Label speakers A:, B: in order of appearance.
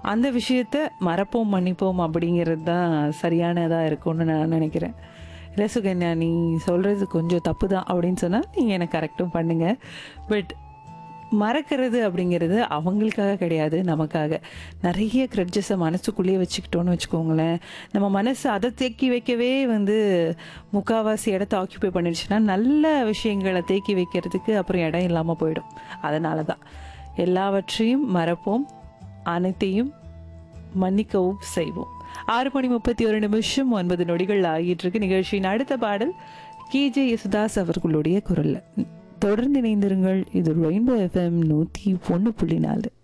A: அந்த விஷயத்த மறப்போம் மன்னிப்போம் அப்படிங்கிறது தான் சரியானதாக இருக்கும்னு நான் நினைக்கிறேன் இல்லை சுகன்யா நீ சொல்கிறது கொஞ்சம் தப்பு தான் அப்படின்னு சொன்னால் நீங்கள் எனக்கு கரெக்டும் பண்ணுங்கள் பட் மறக்கிறது அப்படிங்கிறது அவங்களுக்காக கிடையாது நமக்காக நிறைய கிரட்ஜஸை மனசுக்குள்ளேயே வச்சுக்கிட்டோன்னு வச்சுக்கோங்களேன் நம்ம மனசு அதை தேக்கி வைக்கவே வந்து முக்காவாசி இடத்த ஆக்கியூபை பண்ணிடுச்சுன்னா நல்ல விஷயங்களை தேக்கி வைக்கிறதுக்கு அப்புறம் இடம் இல்லாமல் போயிடும் அதனால தான் எல்லாவற்றையும் மறப்போம் அனைத்தையும் மன்னிக்கவும் செய்வோம் ஆறு மணி முப்பத்தி ஒரு நிமிஷம் ஒன்பது நொடிகள் ஆகிட்டு இருக்கு நிகழ்ச்சியின் அடுத்த பாடல் கேஜே யேசுதாஸ் அவர்களுடைய குரல்ல தொடர்ந்து இணைந்திருங்கள் இது ரெயின்போ எஃப்எம் நூற்றி ஒன்று புள்ளி நாலு